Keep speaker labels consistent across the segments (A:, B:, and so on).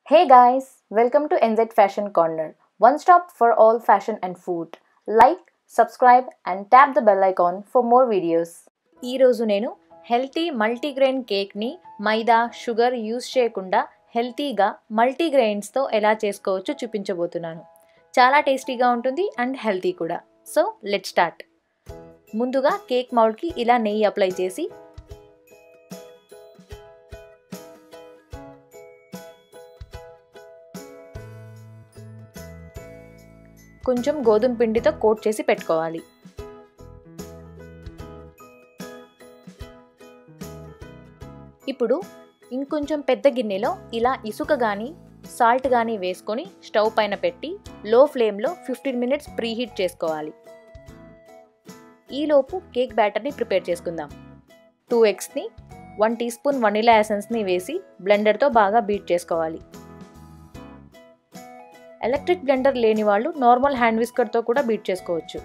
A: Hey guys, welcome to NZ Fashion Corner, one stop for all fashion and food. Like, subscribe, and tap the bell icon for more videos. ఈరోజు నేను healthy multigrain కేక్ని మైదా sugar use చేయకుండా హెల్తీగా మల్టీగ్రెయిన్స్తో ఎలా చేసుకోవచ్చో చూపించబోతున్నాను చాలా టేస్టీగా ఉంటుంది అండ్ హెల్తీ కూడా సో లెట్ స్టార్ట్ ముందుగా కేక్ మౌల్డ్కి ఇలా నెయ్యి అప్లై చేసి కొంచెం గోధుమ పిండితో కోట్ చేసి పెట్టుకోవాలి ఇప్పుడు ఇంకొంచెం పెద్ద గిన్నెలో ఇలా ఇసుక కానీ సాల్ట్ కానీ వేసుకొని స్టవ్ పైన పెట్టి లో ఫ్లేమ్లో ఫిఫ్టీన్ మినిట్స్ ప్రీహీట్ చేసుకోవాలి ఈలోపు కేక్ బ్యాటర్ని ప్రిపేర్ చేసుకుందాం టూ ఎగ్స్ని వన్ టీ స్పూన్ వనిలా ఎసెన్స్ని వేసి బ్లెండర్తో బాగా బీట్ చేసుకోవాలి ఎలక్ట్రిక్ బ్లెండర్ లేని వాళ్ళు నార్మల్ హ్యాండ్ విస్కర్తో కూడా బీట్ చేసుకోవచ్చు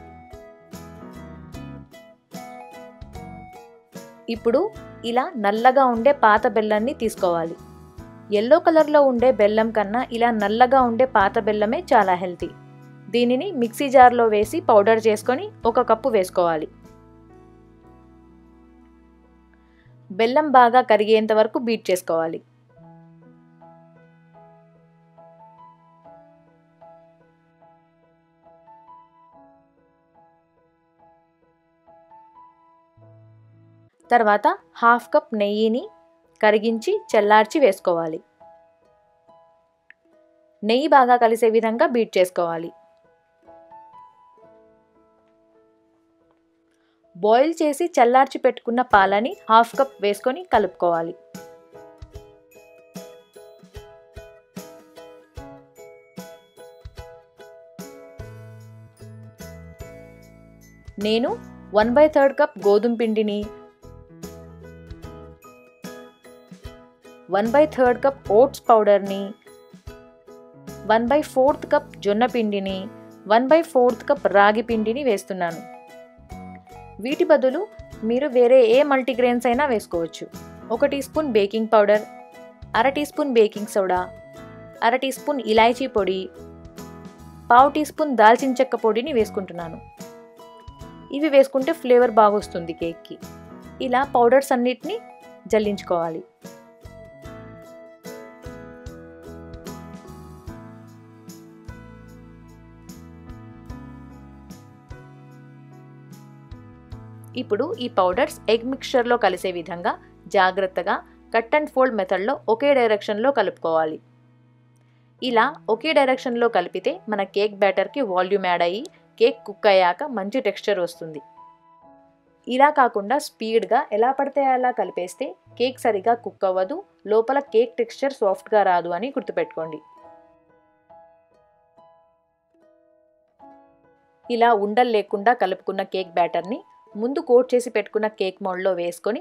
A: ఇప్పుడు ఇలా నల్లగా ఉండే పాత బెల్లాన్ని తీసుకోవాలి ఎల్లో కలర్లో ఉండే బెల్లం కన్నా ఇలా నల్లగా ఉండే పాత బెల్లమే చాలా హెల్తీ దీనిని మిక్సీ జార్లో వేసి పౌడర్ చేసుకొని ఒక కప్పు వేసుకోవాలి బెల్లం బాగా కరిగేంత వరకు బీట్ చేసుకోవాలి తర్వాత హాఫ్ కప్ నెయ్యిని కరిగించి చల్లార్చి వేసుకోవాలి నెయ్యి బాగా కలిసే విధంగా బీట్ చేసుకోవాలి బాయిల్ చేసి చల్లార్చి పెట్టుకున్న పాలని హాఫ్ కప్ వేసుకొని కలుపుకోవాలి నేను వన్ బై థర్డ్ కప్ గోధుమ పిండిని one by third cup oats పౌడర్ని వన్ బై ఫోర్త్ కప్ జొన్న పిండిని వన్ బై ఫోర్త్ కప్ రాగి పిండిని వేస్తున్నాను వీటి బదులు మీరు వేరే ఏ మల్టీగ్రెయిన్స్ అయినా వేసుకోవచ్చు ఒక టీ స్పూన్ బేకింగ్ పౌడర్ అర టీ స్పూన్ బేకింగ్ సోడా అర టీ స్పూన్ ఇలాచీ పొడి పావు టీ స్పూన్ దాల్చిన చెక్క పొడిని వేసుకుంటున్నాను ఇవి వేసుకుంటే ఫ్లేవర్ బాగొస్తుంది కేక్కి ఇలా పౌడర్స్ అన్నిటిని జల్లించుకోవాలి ఇప్పుడు ఈ పౌడర్స్ ఎగ్ మిక్చర్లో కలిసే విధంగా జాగ్రత్తగా కట్ అండ్ ఫోల్డ్ మెథడ్లో ఒకే డైరెక్షన్లో కలుపుకోవాలి ఇలా ఒకే డైరెక్షన్లో కలిపితే మన కేక్ బ్యాటర్కి వాల్యూమ్ యాడ్ అయ్యి కేక్ కుక్ అయ్యాక మంచి టెక్స్చర్ వస్తుంది ఇలా కాకుండా స్పీడ్గా ఎలా పడితే అలా కలిపేస్తే కేక్ సరిగా కుక్ అవ్వదు లోపల కేక్ టెక్స్చర్ సాఫ్ట్గా రాదు అని గుర్తుపెట్టుకోండి ఇలా ఉండలు లేకుండా కలుపుకున్న కేక్ బ్యాటర్ని ముందు కోట్ చేసి పెట్టుకున్న కేక్ మోల్డ్లో వేసుకొని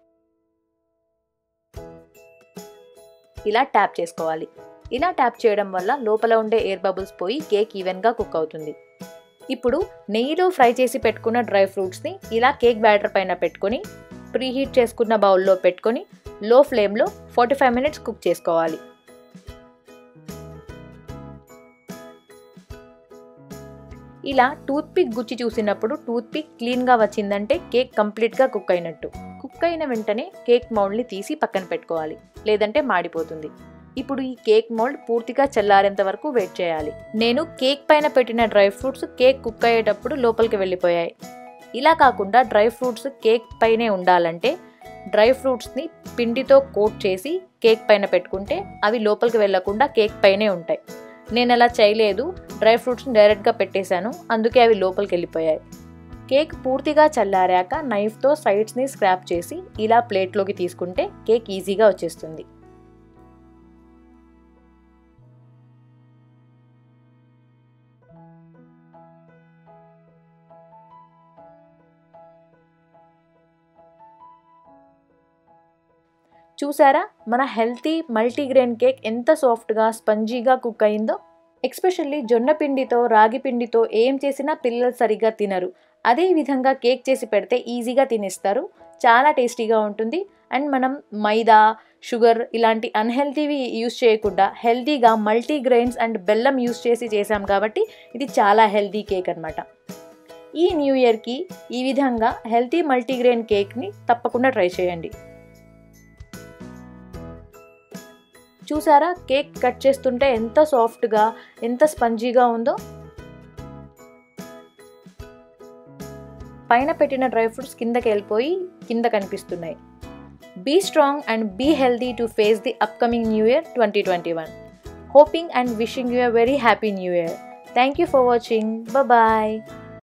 A: ఇలా ట్యాప్ చేసుకోవాలి ఇలా ట్యాప్ చేయడం వల్ల లోపల ఉండే ఎయిర్ బబుల్స్ పోయి కేక్ ఈవెన్గా కుక్ అవుతుంది ఇప్పుడు నెయ్యిలో ఫ్రై చేసి పెట్టుకున్న డ్రై ఫ్రూట్స్ని ఇలా కేక్ బ్యాటర్ పైన పెట్టుకొని ప్రీహీట్ చేసుకున్న బౌల్లో పెట్టుకొని లో ఫ్లేమ్లో ఫార్టీ ఫైవ్ మినిట్స్ కుక్ చేసుకోవాలి ఇలా టూత్పిక్ గుచ్చి చూసినప్పుడు టూత్పిక్ క్లీన్గా వచ్చిందంటే కేక్ కంప్లీట్గా కుక్ అయినట్టు కుక్ అయిన వెంటనే కేక్ మౌల్డ్ని తీసి పక్కన పెట్టుకోవాలి లేదంటే మాడిపోతుంది ఇప్పుడు ఈ కేక్ మోల్డ్ పూర్తిగా చల్లారేంత వరకు వెయిట్ చేయాలి నేను కేక్ పైన పెట్టిన డ్రై ఫ్రూట్స్ కేక్ కుక్ అయ్యేటప్పుడు లోపలికి వెళ్ళిపోయాయి ఇలా కాకుండా డ్రై ఫ్రూట్స్ కేక్ పైనే ఉండాలంటే డ్రై ఫ్రూట్స్ని పిండితో కోట్ చేసి కేక్ పైన పెట్టుకుంటే అవి లోపలికి వెళ్లకుండా కేక్ పైనే ఉంటాయి నేను అలా చేయలేదు డ్రై ఫ్రూట్స్ని డైరెక్ట్గా పెట్టేశాను అందుకే అవి లోపలికి వెళ్ళిపోయాయి కేక్ పూర్తిగా చల్లారాక నైఫ్తో సైడ్స్ని స్క్రాప్ చేసి ఇలా ప్లేట్లోకి తీసుకుంటే కేక్ ఈజీగా వచ్చేస్తుంది చూసారా మన హెల్తీ మల్టీగ్రెయిన్ కేక్ ఎంత సాఫ్ట్గా స్పంజీగా కుక్ అయిందో ఎక్స్పెషల్లీ జొన్న పిండితో రాగి పిండితో ఏం చేసినా పిల్లలు సరిగ్గా తినరు అదే విధంగా కేక్ చేసి పెడితే ఈజీగా తినేస్తారు చాలా టేస్టీగా ఉంటుంది అండ్ మనం మైదా షుగర్ ఇలాంటి అన్హెల్తీవి యూస్ చేయకుండా హెల్తీగా మల్టీ గ్రెయిన్స్ అండ్ బెల్లం యూస్ చేసి చేసాం కాబట్టి ఇది చాలా హెల్తీ కేక్ అనమాట ఈ న్యూ ఇయర్కి ఈ విధంగా హెల్తీ మల్టీగ్రెయిన్ కేక్ని తప్పకుండా ట్రై చేయండి చూసారా కేక్ కట్ చేస్తుంటే ఎంత సాఫ్ట్గా ఎంత స్పంజీగా ఉందో పైన పెట్టిన డ్రై ఫ్రూట్స్ కిందకి వెళ్ళిపోయి కింద కనిపిస్తున్నాయి be strong and be healthy to face the upcoming new year twenty twenty one hoping and wishing you a very happy new year thank you for watching bye